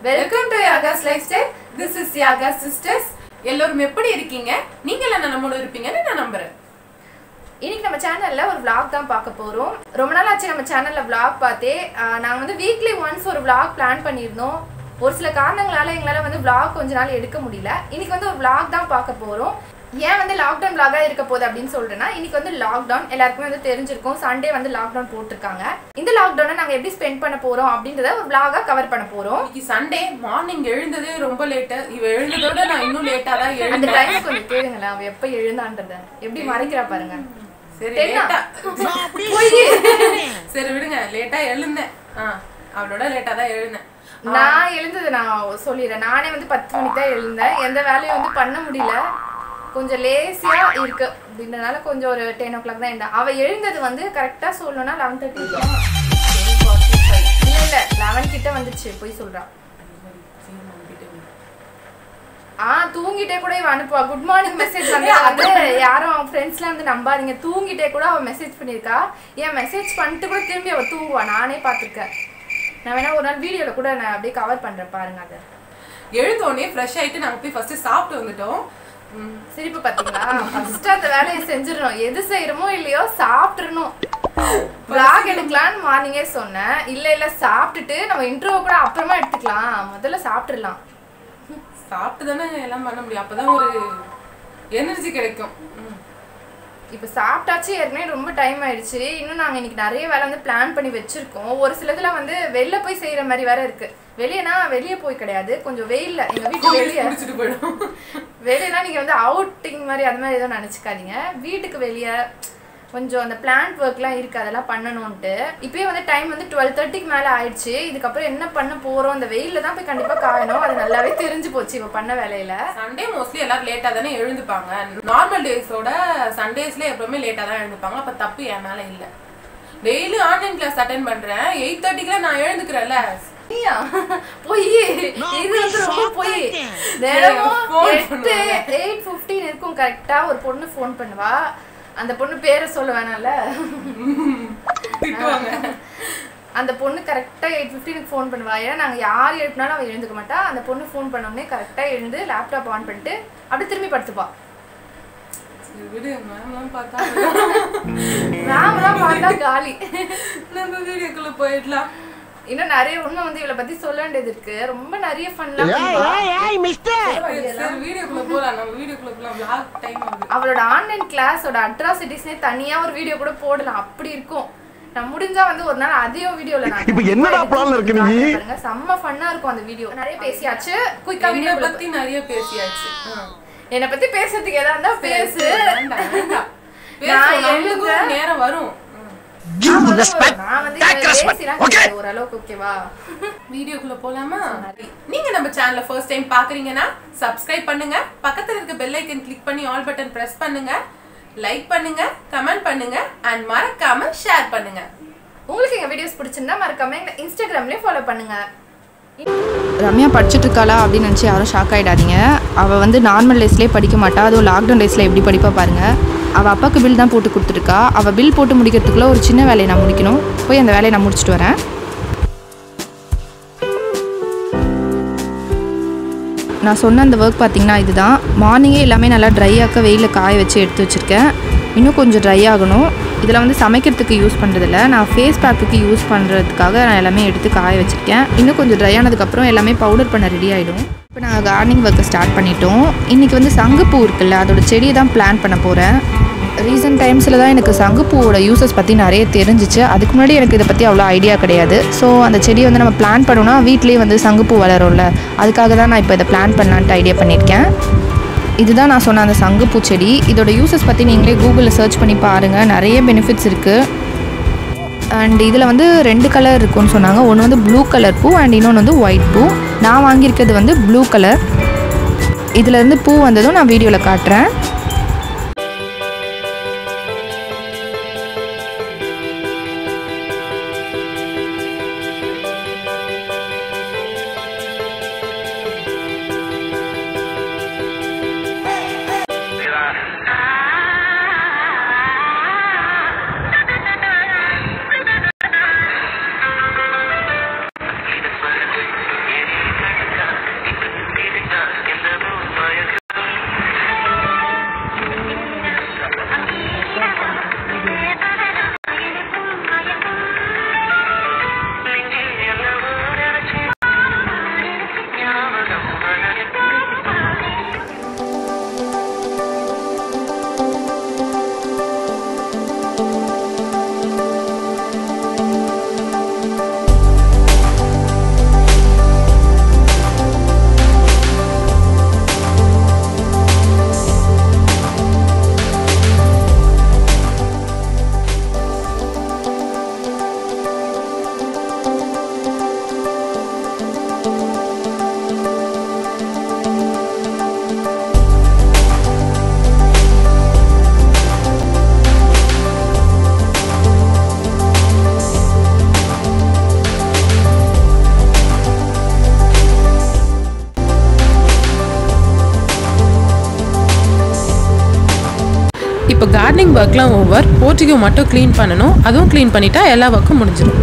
Welcome to Yaga's lifestyle this is Yaga sisters எல்லோரும் எப்படி இருக்கீங்க நீங்க எல்லாம் நம்மளோட இருப்பீங்கன்னு நான் நம்புறேன் இன்னைக்கு நம்ம சேனல்ல ஒரு vlog தான் பார்க்க போறோம் ரொம்ப நாள் ஆச்சு நம்ம சேனல்ல vlog பார்த்தே ஆஹ் நாங்க வந்து வீக்லி ஒன்ஸ் ஒரு vlog பிளான் பண்ணியிருந்தோம் ஒரு சில காரணங்களால எங்களால வந்து vlog கொஞ்ச நாள் எடுக்க முடியல இன்னைக்கு வந்து ஒரு vlog தான் பார்க்க போறோம் ஏன் வந்து லாக்டவுன் vlog-ஆ இருக்க போகுது அப்படின்னு சொல்றேன்னா இன்னைக்கு வந்து லாக்டவுன் எல்லாருக்குமே வந்து தெரிஞ்சிருக்கும் சண்டே வந்து லாக்டவுன் போட்டிருக்காங்க இந்த லாக்டவுனை நாங்க எப்படி ஸ்பெண்ட் பண்ண போறோம் அப்படின்றத ஒரு vlog-ஆ கவர் பண்ண போறோம் இன்னைக்கு சண்டே மார்னிங் எழுந்ததே ரொம்ப லேட்டு இவ எழுந்ததோட நான் இன்னும் லேட்டா தான் அந்த எழுந்தேன் டைம் கொஞ்சம் கேளுங்களேன் அவ எப்ப எழுந்தான்றத எப்படி மறைக்கிறா பாருங்க சரி தென்னா? லேட்டா சரி விடுங்க லேட்டா எழுந்தேன் ஆ அவளோட லேட்டா தான் எழுந்தேன் நான் எழுந்தது நான் சொல்லிடுறேன் நானே வந்து பத்து மணிக்கு தான் எழுந்தேன் எந்த வேலையும் வந்து பண்ண முடியல கொஞ்சம் லேசியா இருக்கு அப்படின்றனால கொஞ்சம் ஒரு டென் ஓ கிளாக் தான் எழுந்தேன் அவ எழுந்தது வந்து கரெக்டா சொல்லணும்னா லெவன் தேர்ட்டி இல்ல இல்ல லெவன் கிட்ட வந்துச்சு போய் சொல்றா ஆ தூங்கிட்டே கூட இவ அனுப்புவா குட் மார்னிங் மெசேஜ் வந்து வந்து யாரும் ஃப்ரெண்ட்ஸ்லாம் வந்து நம்பாதீங்க தூங்கிட்டே கூட அவ மெசேஜ் பண்ணியிருக்கா ஏன் மெசேஜ் பண்ணிட்டு கூட திரும்பி அவ தூங்குவா நானே பார்த்துருக்கேன் நான் வேணா ஒரு நாள் வீடியோல கூட நான் அப்படியே கவர் பண்றேன் பாருங்க அதை எழுந்தோடனே ஃப்ரெஷ் ஆயிட்டு நாங்க போய் ஃபர்ஸ்ட் சாப்பிட்டு வந்துட்டோம் ம், சிரிப்பு பாத்தீங்களா ஃபர்ஸ்ட் அந்த வேலையை செஞ்சிடணும் எது செய்யறோமோ இல்லையோ சாப்பிட்டுறணும் vlog எடுக்கலாம்னு மார்னிங்கே சொன்னேன் இல்ல இல்ல சாப்பிட்டுட்டு நம்ம இன்ட்ரோ கூட அப்புறமா எடுத்துக்கலாம் முதல்ல சாப்பிட்டுறலாம் சாப்பிட்டு தானே எல்லாம் பண்ண முடியும் அப்பதான் ஒரு எனர்ஜி கிடைக்கும் ம். இப்போ சாப்பிட்டாச்சு ஏற்கனவே ரொம்ப டைம் ஆயிடுச்சு இன்னும் நாங்கள் இன்னைக்கு நிறைய வேலை வந்து பிளான் பண்ணி வச்சிருக்கோம் ஒரு சிலதுல வந்து வெளில போய் செய்யற மாதிரி வேற இருக்கு வெளியனா வெளியே போய் கிடையாது கொஞ்சம் வெயில்ல எங்க வீட்டு வெளியே குடிச்சிட்டு போயிடும் வெளியனா நீங்க வந்து அவுட்டிங் மாதிரி அது மாதிரி எதுவும் நினைச்சுக்காதீங்க வீட்டுக்கு வெளியே கொஞ்சம் அந்த பிளான்ட் ஒர்க்லாம் இருக்கு அதெல்லாம் பண்ணணும்ட்டு இப்பயே வந்து டைம் வந்து டுவெல் தேர்ட்டிக்கு மேலே ஆயிடுச்சு இதுக்கப்புறம் என்ன பண்ண போறோம் இந்த வெயில்ல தான் போய் கண்டிப்பா காயணும் அது நல்லாவே தெரிஞ்சு போச்சு இவ பண்ண வேலையில சண்டே மோஸ்ட்லி எல்லாரும் லேட்டா தானே எழுந்துப்பாங்க நார்மல் டேஸோட சண்டேஸ்ல எப்பவுமே லேட்டா தான் எழுந்துப்பாங்க அப்ப தப்பு என் மேல இல்ல டெய்லி ஆன்லைன் கிளாஸ் அட்டென்ட் பண்றேன் எயிட் தேர்ட்டிக்குலாம் நான் எழுந்துக்கிறேன்ல நீயா? பொய் இது வந்து ரொம்ப பொய் தினமும் phone எட்டு எயிட் ஃபிஃப்டீன் இருக்கும் கரெக்டா ஒரு பொண்ணு ஃபோன் பண்ணுவா அந்த பொண்ணு பேரை சொல்ல வேணாம்ல திட்டுவாங்க அந்த பொண்ணு கரெக்டா எயிட் ஃபிஃப்டீனுக்கு ஃபோன் பண்ணுவா ஏன்னா நாங்க யார் எழுப்பினாலும் அவ எழுந்துக்க மாட்டா அந்த பொண்ணு ஃபோன் பண்ணோடனே கரெக்டா எழுந்து லேப்டாப் ஆன் பண்ணிட்டு அப்படியே திரும்பி படுத்துப்பா சரி, விடு மேம்லாம் பார்த்தா நாமெல்லாம் பார்த்தா காலி நம்ம வீடியோக்குள்ள போயிடலாம் இன்னும் நிறைய உண்மை வந்து இவளை பத்தி சொல்ல வேண்டியது இருக்கு ரொம்ப நிறைய ஃபன்லாம் சரி வீடியோக்குள்ள போலாம் நம்ம வீடியோக்குள்ள போலாம் vlog டைம் ஆகுது அவளோட ஆன்லைன் கிளாஸோட அட்ராசிட்டிஸ்னே தனியா ஒரு வீடியோ கூட போடலாம் அப்படி இருக்கும் நான் முடிஞ்சா வந்து ஒரு நாள் அதையும் வீடியோல நான் இப்ப என்னடா plan ல இருக்கு நீ? காட்டுறேன் பாருங்க செம்ம ஃபன்னா இருக்கும் அந்த வீடியோ நிறைய பேசியாச்சு குயிக்கா என்னை வீடியோ பத்தி நிறைய பேசியாச்சு ஆ. என்னை பத்தி பேசுறதுக்கு ஏதா இருந்தா பேசு வேண்டாம், வேண்டாம். நான் பேசுவோம், நம்மளுக்கும் எழுந்த- நேரம் வரும் ம். நான் வந்து நான் வந்து பேசிலாம் கிடையாது, ஓரளவுக்கு ஓகேவா வீடியோக்குள்ள போலாமா நீங்க நம்ம சேனலை ஃபர்ஸ்ட் டைம் பாக்குறீங்கன்னா சப்ஸ்கிரைப் பண்ணுங்க பக்கத்துல இருக்க பெல் ஐக்கன் கிளிக் பண்ணி ஆல் பட்டன் பிரஸ் பண்ணுங்க லைக் பண்ணுங்க கமெண்ட் பண்ணுங்க அண்ட் மறக்காம ஷேர் பண்ணுங்க உங்களுக்கு எங்க வீடியோஸ் பிடிச்சிருந்தா மறக்காம எங்க இன்ஸ்டாகிராம்லயே ஃபாலோ பண்ணுங்க ரம்யா படிச்சுட்டு இருக்காளா அப்படின்னு நினச்சி யாரும் ஷாக் ஆகிடாதீங்க அவள் வந்து நார்மல் டேஸ்லேயே படிக்க மாட்டா அதுவும் லாக்டவுன் டேஸில் எப்படி படிப்பா பாருங்க அவள் அப்பாவுக்கு பில் தான் போட்டு கொடுத்துருக்கா அவள் பில் போட்டு முடிக்கிறதுக்குள்ள ஒரு சின்ன வேலையை நான் முடிக்கணும் போய் அந்த வேலையை நான் முடிச்சுட்டு வரேன் நான் சொன்ன அந்த ஒர்க் பார்த்தீங்கன்னா இதுதான் மார்னிங்கே எல்லாமே நல்லா ட்ரை ஆக்க வெயிலில் காய வச்சு எடுத்து வச்சுருக்கேன் இன்னும் கொஞ்சம் ட்ரை ஆகணும் இதில் வந்து சமைக்கிறதுக்கு யூஸ் பண்ணுறதில்ல நான் ஃபேஸ் பேக்குக்கு யூஸ் பண்ணுறதுக்காக நான் எல்லாமே எடுத்து காய வச்சுருக்கேன் இன்னும் கொஞ்சம் ட்ரை ஆனதுக்கப்புறம் எல்லாமே பவுடர் பண்ண ரெடி ஆகிடும் இப்போ நான் கார்டனிங் ஒர்க்கை ஸ்டார்ட் பண்ணிட்டோம் இன்றைக்கி வந்து சங்குப்பூ இருக்குல்ல அதோட செடியை தான் பிளான் பண்ண போகிறேன் ரீசெண்ட் டைம்ஸில் தான் எனக்கு சங்குப்பூவோட யூசஸ் பற்றி நிறைய தெரிஞ்சிச்சு அதுக்கு முன்னாடி எனக்கு இதை பற்றி அவ்வளோ ஐடியா கிடையாது ஸோ அந்த செடியை வந்து நம்ம பிளான் பண்ணோம்னா வீட்லேயே வந்து சங்குப்பூ வளரும்ல அதுக்காக தான் நான் இப்போ இதை பிளான் பண்ணலான்ட்டு ஐடியா பண்ணியிருக்கேன் இதுதான் நான் சொன்ன அந்த சங்குப்பூ செடி இதோட யூசஸ் பற்றி நீங்களே கூகுளில் சர்ச் பண்ணி பாருங்கள் நிறைய பெனிஃபிட்ஸ் இருக்குது அண்ட் இதில் வந்து ரெண்டு கலர் இருக்குன்னு சொன்னாங்க ஒன்று வந்து ப்ளூ கலர் பூ அண்ட் இன்னொன்று வந்து ஒயிட் பூ நான் வாங்கியிருக்கிறது வந்து ப்ளூ கலர் இதுலேருந்து பூ வந்ததும் நான் வீடியோவில் காட்டுறேன் இப்போ கார்டனிங் ஒர்க்லாம் ஓவர் போர்ட்டிகோ மட்டும் க்ளீன் பண்ணணும் அதுவும் க்ளீன் பண்ணிட்டா எல்லா ஒர்க்கும் முடிஞ்சிடும்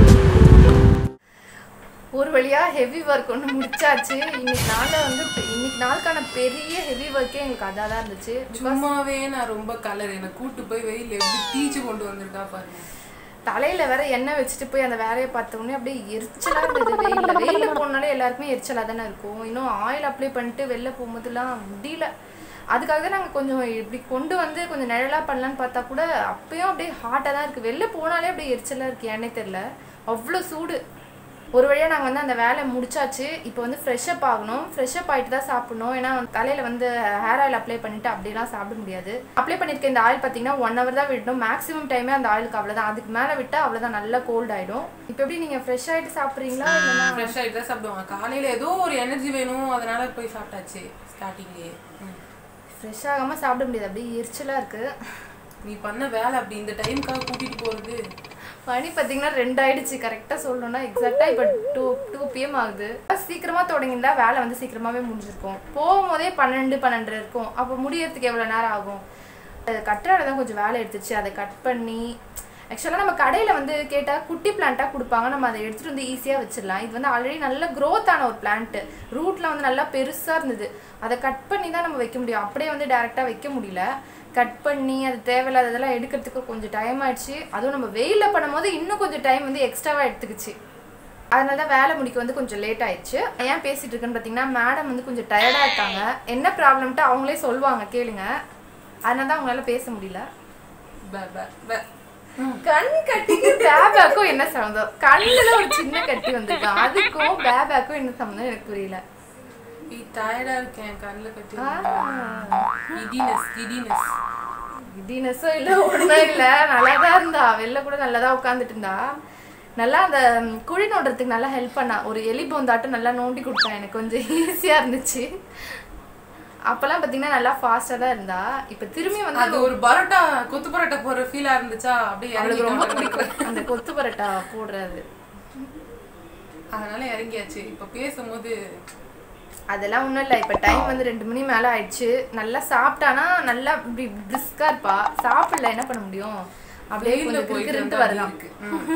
ஒரு வழியா ஹெவி ஒர்க் ஒன்று முடிச்சாச்சு இன்னைக்கு நாளில் வந்து இன்னைக்கு நாளுக்கான பெரிய ஹெவி ஒர்க்கே எங்களுக்கு அதாக தான் இருந்துச்சு சும்மாவே நான் ரொம்ப கலர் என்னை கூட்டு போய் வெயில் எப்படி தீச்சு கொண்டு வந்திருக்கா பாருங்க தலையில வேற எண்ணெய் வச்சுட்டு போய் அந்த வேலையை பார்த்த உடனே அப்படியே எரிச்சலா இருந்தது வெயில்ல வெயில்ல போனாலே எல்லாருக்குமே எரிச்சலா தானே இருக்கும் இன்னும் ஆயில் அப்ளை பண்ணிட்டு வெளில போகும்போதெல்லாம் முடியல அதுக்காக தான் நாங்கள் கொஞ்சம் இப்படி கொண்டு வந்து கொஞ்சம் நிழலாக பண்ணலான்னு பார்த்தா கூட அப்பயும் அப்படியே ஹாட்டாக தான் இருக்குது வெளில போனாலே அப்படியே எரிச்சலாக இருக்குது ஏன்னே தெரில அவ்வளோ சூடு ஒரு வழியாக நாங்கள் வந்து அந்த வேலை முடிச்சாச்சு இப்போ வந்து ஃப்ரெஷ்அப் ஆகணும் ஃப்ரெஷ்அப் ஆகிட்டு தான் சாப்பிடணும் ஏன்னா தலையில் வந்து ஹேர் ஆயில் அப்ளை பண்ணிட்டு அப்படிலாம் சாப்பிட முடியாது அப்ளை பண்ணியிருக்க இந்த ஆயில் பார்த்தீங்கன்னா ஒன் ஹவர் தான் விடணும் மேக்ஸிமம் டைமே அந்த ஆயிலுக்கு அவ்வளோதான் அதுக்கு மேலே விட்டால் அவ்வளோதான் நல்லா கோல்ட் ஆகிடும் இப்போ எப்படி நீங்கள் ஃப்ரெஷ் ஆகிட்டு சாப்பிட்றீங்களா இல்லைன்னா ஃப்ரெஷ் ஆகிட்டு தான் சாப்பிடுவாங்க காலையில் ஏதோ ஒரு எனர்ஜி வேணும் அதனால போய் சாப்பிட்டாச்சு ஸ்டார்டிங்லேயே ஃப்ரெஷ் ஆகாமல் சாப்பிட முடியாது அப்படியே எரிச்சலாக இருக்குது நீ பண்ண வேலை அப்படி இந்த டைம்க்காக கூட்டிட்டு போறது மணி பார்த்தீங்கன்னா ரெண்டு ஆயிடுச்சு கரெக்டாக சொல்லணும்னா எக்ஸாக்டாக இப்போ டூ டூ பிஎம் ஆகுது சீக்கிரமாக தொடங்கியிருந்தா வேலை வந்து சீக்கிரமாகவே முடிஞ்சிருக்கும் போகும்போதே பன்னெண்டு பன்னெண்டு இருக்கும் அப்போ முடியறதுக்கு எவ்வளோ நேரம் ஆகும் அது கட்டுறால தான் கொஞ்சம் வேலை எடுத்துச்சு அதை கட் பண்ணி ஆக்சுவலாக நம்ம கடையில் வந்து கேட்டால் குட்டி பிளான்ட்டாக கொடுப்பாங்க நம்ம அதை எடுத்துகிட்டு வந்து ஈஸியாக வச்சிடலாம் இது வந்து ஆல்ரெடி நல்ல growth ஆன ஒரு பிளான்ட்டு ரூட்டில் வந்து நல்லா பெருசாக இருந்தது அதை கட் பண்ணி தான் நம்ம வைக்க முடியும் அப்படியே வந்து டேரெக்டாக வைக்க முடியல கட் பண்ணி அது தேவையில்லாததெல்லாம் எடுக்கிறதுக்கு கொஞ்சம் டைம் ஆயிடுச்சு அதுவும் நம்ம வெயிலில் பண்ணும்போது இன்னும் கொஞ்சம் டைம் வந்து எக்ஸ்ட்ராவாக எடுத்துக்கிச்சு அதனால தான் வேலை முடிக்க வந்து கொஞ்சம் லேட் ஆயிடுச்சு ஏன் பேசிட்டு இருக்கேன்னு பார்த்தீங்கன்னா மேடம் வந்து கொஞ்சம் டயர்டாக இருக்காங்க என்ன ப்ராப்ளம்ட்டு அவங்களே சொல்லுவாங்க கேளுங்க அதனால தான் அவங்களால பேச முடியல ப, ப, ப. கண் கட்டிக்கு பேபேக்கும் என்ன சம்மந்தம் கண்ணுல ஒரு சின்ன கட்டி வந்திருக்கு அதுக்கும் பேபேக்கும் என்ன சம்மந்தம் எனக்கு புரியல நீ டயர்டா இருக்கேன் கண்ணில் கட்டி கிடினஸ் கிடினஸ் தினசும் இல்லை ஒன்றும் இல்லை நல்லா தான் இருந்தா வெளில கூட நல்லா தான் உட்காந்துட்டு இருந்தா நல்லா அந்த ம், குழி நோண்டுறதுக்கு நல்லா ஹெல்ப் பண்ணா ஒரு எலி போந்தாட்டம் நல்லா நோண்டி கொடுத்தா எனக்கு கொஞ்சம் ஈஸியாக இருந்துச்சு அப்போல்லாம் பார்த்தீங்கன்னா நல்லா ஃபாஸ்ட்டாக தான் இருந்தா இப்போ திரும்பி வந்து அது ஒரு பரோட்டா கொத்து பரோட்டா போற ஃபீலா இருந்துச்சா அப்படியே அவளுக்கு ரொம்ப இறங்கி பிடிக்கும் அந்த கொத்து பரோட்டா போடுறது அதனால இறங்கியாச்சு இப்ப பேசும்போது அதெல்லாம் ஒன்றும் இல்லை இப்போ டைம் வந்து ரெண்டு மணி மேலே ஆயிடுச்சு நல்லா சாப்பிட்டானா நல்லா இப்படி பிரிஸ்காக இருப்பா சாப்பிடல என்ன பண்ண முடியும் அப்படியே வெயில்ல கொஞ்சம் போயிட்டு கிருக்கிருன்ட்டு வந்தா வரலாம் இருக்கு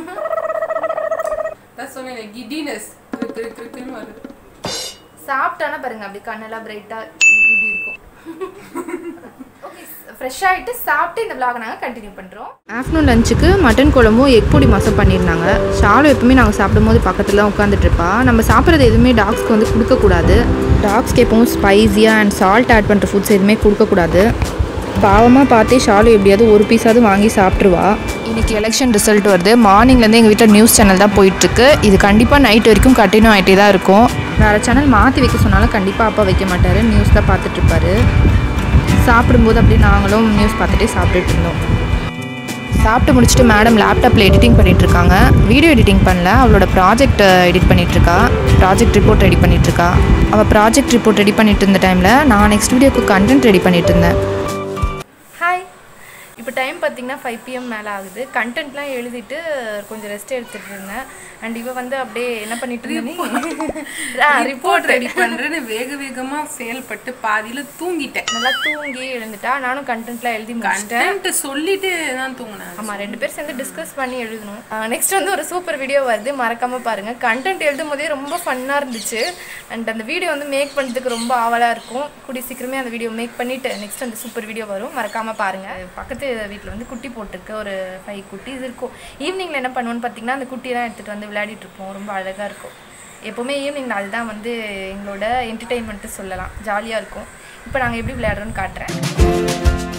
தான் சொன்னேன் கிடினஸ் கிருக்குன்னு வருது சாப்பிட்டானா பாருங்க அப்படி கண்ணெல்லாம் பிரைட்டாக இப்படி இருக்கும் ஓகே ஃப்ரெஷ் ஆகிட்டு சாப்பிட்டு இந்த vlog நாங்கள் கண்டினியூ பண்ணுறோம் ஆஃப்டர்நூன் லஞ்சுக்கு மட்டன் குழம்பும் எக் பொடி மசம் பண்ணியிருந்தாங்க ஷாலு எப்பவுமே நாங்கள் சாப்பிடும்போது பக்கத்தில் தான் உட்காந்துட்டு இருப்பா நம்ம சாப்பிட்றது எதுவுமே டாக்ஸ்க்கு வந்து கொடுக்கக்கூடாது டாக்ஸ்க்கு எப்பவும் ஸ்பைஸியாக அண்ட் சால்ட் ஆட் பண்ணுற ஃபுட்ஸ் எதுவுமே கொடுக்கக்கூடாது பாவமாக பார்த்தே ஷாலு எப்படியாவது ஒரு பீஸாவது வாங்கி சாப்பிட்ருவா இன்றைக்கி எலெக்ஷன் ரிசல்ட் வருது மார்னிங்லேருந்து எங்கள் வீட்டில் நியூஸ் சேனல் தான் போயிட்டுருக்கு இது கண்டிப்பாக நைட் வரைக்கும் கண்டினியூ ஆகிட்டே தான் இருக்கும் வேறு சேனல் மாற்றி வைக்க சொன்னாலும் கண்டிப்பாக அப்பா வைக்க மாட்டார் நியூஸ் தான் பார்த்துட்ருப்பாரு சாப்பிடும்போது அப்படியே நாங்களும் நியூஸ் பார்த்துட்டே சாப்பிட்டுட்டு இருந்தோம் சாப்பிட்டு முடிச்சுட்டு மேடம் லேப்டாப்பில் எடிட்டிங் பண்ணிட்டு இருக்காங்க வீடியோ எடிட்டிங் பண்ணல அவளோட ப்ராஜெக்ட் எடிட் பண்ணிட்டு இருக்கா ப்ராஜெக்ட் ரிப்போர்ட் ரெடி பண்ணிட்டு இருக்கா அவள் ப்ராஜெக்ட் ரிப்போர்ட் ரெடி பண்ணிட்டு இருந்த டைமில் நான் நெக்ஸ்ட் வீடியோக்கு கண்டென்ட் ரெடி பண்ணிட்டு இருந்தேன் ஹாய் இப்போ டைம் பார்த்தீங்கன்னா ஃபைவ் பிஎம் மேலே ஆகுது கண்டென்ட்லாம் எழுதிட்டு கொஞ்சம் ரெஸ்ட் எடுத்துட்டு இருந்தேன் அண்ட் இவ வந்து அப்படியே என்ன பண்ணிட்டு இருந்தேன் ரிப்போர்ட் ரெடி பண்றேன்னு வேக வேகமா செயல்பட்டு பாதியில தூங்கிட்டேன் நல்லா தூங்கி எழுந்துட்டா நானும் கண்டென்ட்லாம் எழுதி முடிச்சிட்டேன் கண்டென்ட் சொல்லிட்டு தான் தூங்கினேன் ஆமாம் ரெண்டு பேர் சேர்ந்து டிஸ்கஸ் பண்ணி எழுதணும் நெக்ஸ்ட் வந்து ஒரு சூப்பர் வீடியோ வருது மறக்காம பாருங்க கண்டென்ட் எழுதும் போதே ரொம்ப ஃபன்னாக இருந்துச்சு அண்ட் அந்த வீடியோ வந்து மேக் பண்ணுறதுக்கு ரொம்ப ஆவலாக இருக்கும் கூடி சீக்கிரமே அந்த வீடியோ மேக் பண்ணிட்டு நெக்ஸ்ட் அந்த சூப்பர் வீடியோ வரும் மறக்காம பாருங்க பக்கத்து வீட்டில் வந்து குட்டி போட்டிருக்கு ஒரு ஃபைவ் குட்டீஸ் இருக்கும் ஈவினிங்கில் என்ன பண்ணுவோன்னு பார்த்தீங்கன்னா அந்த குட்டியெல்லாம் எடுத்துகிட்டு வந்து விளையாடிட்டு இருப்போம் ரொம்ப அழகாக இருக்கும் எப்போவுமே ஈவினிங் அதுதான் வந்து எங்களோட என்டர்டெயின்மெண்ட்டு சொல்லலாம் ஜாலியாக இருக்கும் இப்போ நாங்கள் எப்படி விளையாடுறோன்னு காட்டுறேன்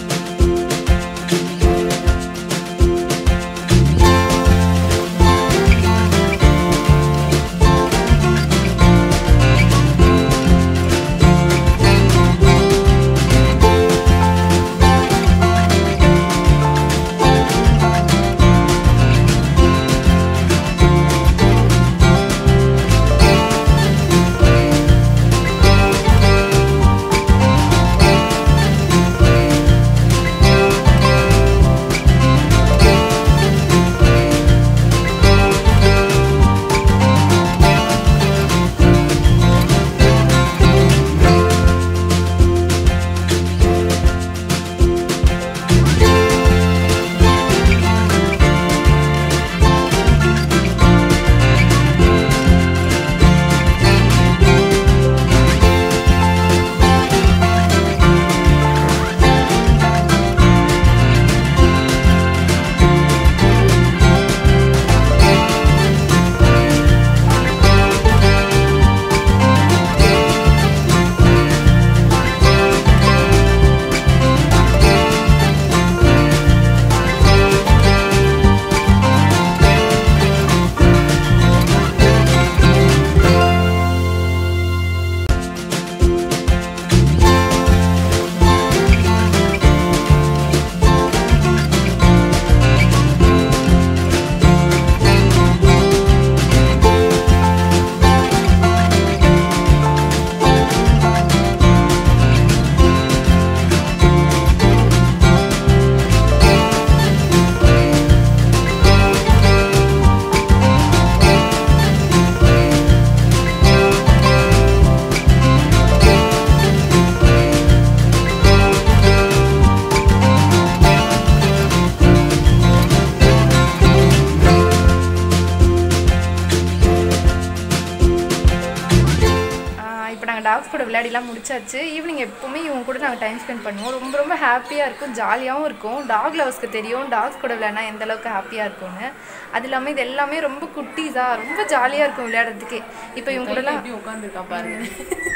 டாக்ஸ் கூட விளையாடிலாம் முடிச்சாச்சு ஈவினிங் எப்பவுமே இவங்க கூட நாங்கள் டைம் ஸ்பெண்ட் பண்ணுவோம் ரொம்ப ரொம்ப ஹாப்பியாக இருக்கும் ஜாலியாகவும் இருக்கும் டாக் லவர்ஸ்க்கு தெரியும் டாக்ஸ் கூட விளையாடினா எந்த அளவுக்கு ஹாப்பியாக இருக்கும்னு அது இல்லாமல் இது எல்லாமே ரொம்ப குட்டீஸாக ரொம்ப ஜாலியாக இருக்கும் விளையாடுறதுக்கே இப்போ இவங்க கூடலாம் எப்படி உட்காந்துருக்கான் பாருங்க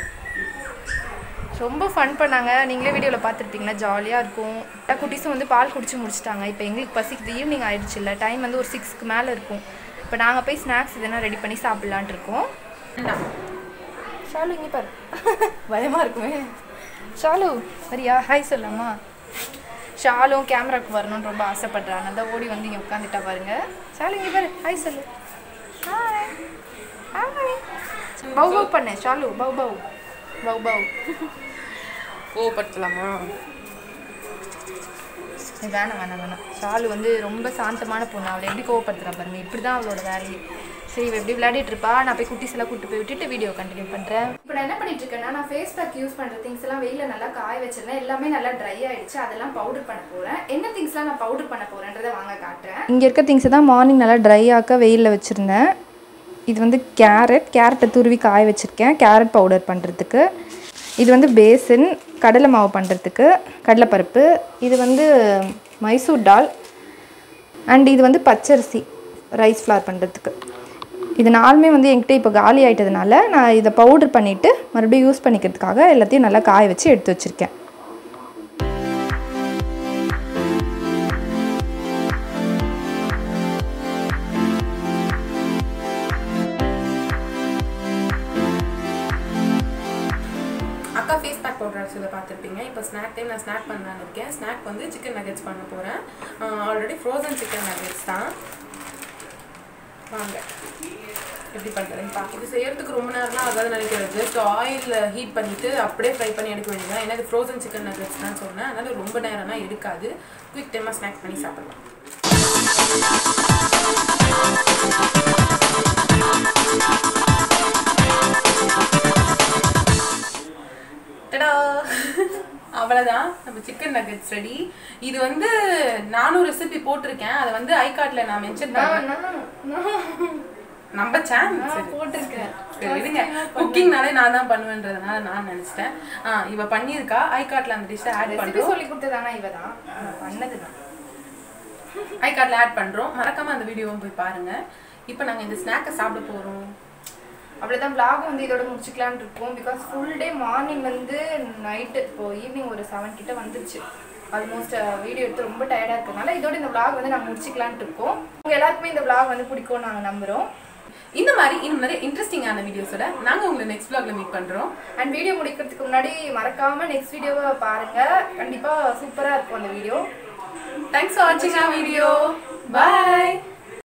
ரொம்ப ஃபன் பண்ணாங்க நீங்களே வீடியோவில் பார்த்துருப்பீங்களா ஜாலியாக இருக்கும் எல்லா குட்டீஸும் வந்து பால் குடிச்சு முடிச்சிட்டாங்க இப்போ எங்களுக்கு பசிக்குது ஈவினிங் ஆயிடுச்சு இல்லை டைம் வந்து ஒரு சிக்ஸ்க்கு மேலே இருக்கும் இப்போ நாங்கள் போய் ஸ்நாக்ஸ் எதனா ரெடி பண்ணி சாப்பிட்லான் இருக்கோம் வேண்டாம். ஷாலு இங்கே பாரு பயமாக இருக்குமே ஷாலு வரியா ஹாய் சொல்லாமா ஷாலும் கேமராக்கு வரணும்னு ரொம்ப ஆசைப்படுறாங்க அதான் ஓடி வந்து இங்கே உட்காந்துட்டா பாருங்க ஷாலு இங்கே பாரு ஹாய் சொல்லு ஹாய் ஹாய் பவு பவு பண்ணு ஷாலு பவு பவு பவு பவு கோவப்படுத்தலாமா வேணாம் வேணாம் வேணாம் ஷாலு வந்து ரொம்ப சாந்தமான பொண்ணு அவளை எப்படி கோவப்படுத்துறா பாருங்க இப்படி தான் அவளோட வேலையே சரி இவ எப்படி விளையாடிட்டு இருப்பா நான் போய் குட்டிஸ் எல்லாம் கூட்டு போய் விட்டுட்டு வீடியோ கண்டினியூ பண்ணுறேன் இப்போ நான் என்ன பண்ணிட்டு இருக்கேன்னா நான் ஃபேஸ் பேக் யூஸ் பண்ணுற திங்ஸ் எல்லாம் வெயில நல்லா காய வச்சிருந்தேன் எல்லாமே நல்லா ட்ரை ஆயிடுச்சு அதெல்லாம் பவுடர் பண்ண போகிறேன் என்ன திங்ஸ்லாம் நான் பவுடர் பண்ண போகிறேன்றதை வாங்க காட்டுறேன் இங்கே இருக்க திங்ஸை தான் மார்னிங் நல்லா ட்ரை ஆக்க வெயிலில் வச்சுருந்தேன் இது வந்து கேரட் கேரட்டை துருவி காய வச்சுருக்கேன் கேரட் பவுடர் பண்ணுறதுக்கு இது வந்து பேசன் கடலை மாவு பண்ணுறதுக்கு கடலைப்பருப்பு இது வந்து மைசூர் டால் அண்ட் இது வந்து பச்சரிசி ரைஸ் ஃப்ளார் பண்ணுறதுக்கு இது நாலுமே வந்து என்கிட்ட இப்போ காலி ஆயிட்டதுனால நான் இதை பவுடர் பண்ணிவிட்டு மறுபடியும் யூஸ் பண்ணிக்கிறதுக்காக எல்லாத்தையும் நல்லா காய வச்சு எடுத்து வச்சுருக்கேன் அக்கா ஃபேஸ் பேக் பவுடர் இதை பார்த்துருப்பீங்க இப்போ ஸ்நாக் டைம் நான் ஸ்நாக் பண்ணலான்னு இருக்கேன் ஸ்நாக் வந்து சிக்கன் நகெட்ஸ் பண்ண போகிறேன் ஆல்ரெடி ஃப்ரோசன் சிக்கன் நகெட்ஸ் தான் வாங்க எப்படி பண்ணுறதுன்னு பார்க்க இது செய்யறதுக்கு ரொம்ப நேரம்லாம் ஆகாது நினைக்கிறது ஜஸ்ட் ஆயிலில் ஹீட் பண்ணிவிட்டு அப்படியே ஃப்ரை பண்ணி எடுக்க வேண்டியது ஏன்னா இது ஃப்ரோசன் சிக்கன் நகெட்ஸ் தான் சொன்னேன் அதனால ரொம்ப நேரம்லாம் எடுக்காது குயிக் டைமாக ஸ்நாக் பண்ணி சாப்பிடலாம் டடா அவ்வளோதான் நம்ம சிக்கன் நகெட்ஸ் ரெடி இது வந்து நானும் ரெசிபி போட்டிருக்கேன் அதை வந்து ஐ கார்டில் நான் மென்ஷன் பண்ணேன் நம்ம சேனல் போட்டிருக்கேன் சரி விடுங்க குக்கிங்னாலே நான் தான் பண்ணுவேன்றதுனால நான் நினச்சிட்டேன் ஆ இவ பண்ணியிருக்கா ஐ கார்டில் அந்த டிஷ்ஷை ஆட் ரெசிபி பண்ணுறோம் சொல்லி கொடுத்ததானா இவ தான் பண்ணது தான் ஐ கார்டில் ஆட் பண்ணுறோம் மறக்காம அந்த வீடியோவும் போய் பாருங்க இப்போ நாங்கள் இந்த ஸ்நாக்கை சாப்பிட போகிறோம் அவ்வளோதான் vlog வந்து இதோட முடிச்சுக்கலாம்னு இருக்கோம் பிகாஸ் ஃபுல் டே மார்னிங்லேருந்து நைட்டு இப்போ ஈவினிங் ஒரு செவன் கிட்ட வந்துருச்சு ஆல்மோஸ்ட் வீடியோ எடுத்து ரொம்ப டயர்டாக இருக்கிறதுனால இதோட இந்த vlog வந்து நம்ம முடிச்சுக்கலான்ட்டு இருக்கோம் உங்கள் எல்லாருக்குமே இந்த vlog வந்து பிடிக்கும்னு நாங்கள் நம்புகிறோம் இந்த மாதிரி இன்னும் நிறைய இன்ட்ரெஸ்டிங்கான வீடியோஸோட நாங்கள் உங்களை நெக்ஸ்ட் vlogல மீட் பண்ணுறோம் அண்ட் வீடியோ முடிக்கிறதுக்கு முன்னாடி மறக்காமல் நெக்ஸ்ட் வீடியோவை பாருங்கள் கண்டிப்பாக சூப்பராக இருக்கும் அந்த வீடியோ தேங்க்ஸ் ஃபார் வாட்சிங் ஆர் வீடியோ பாய்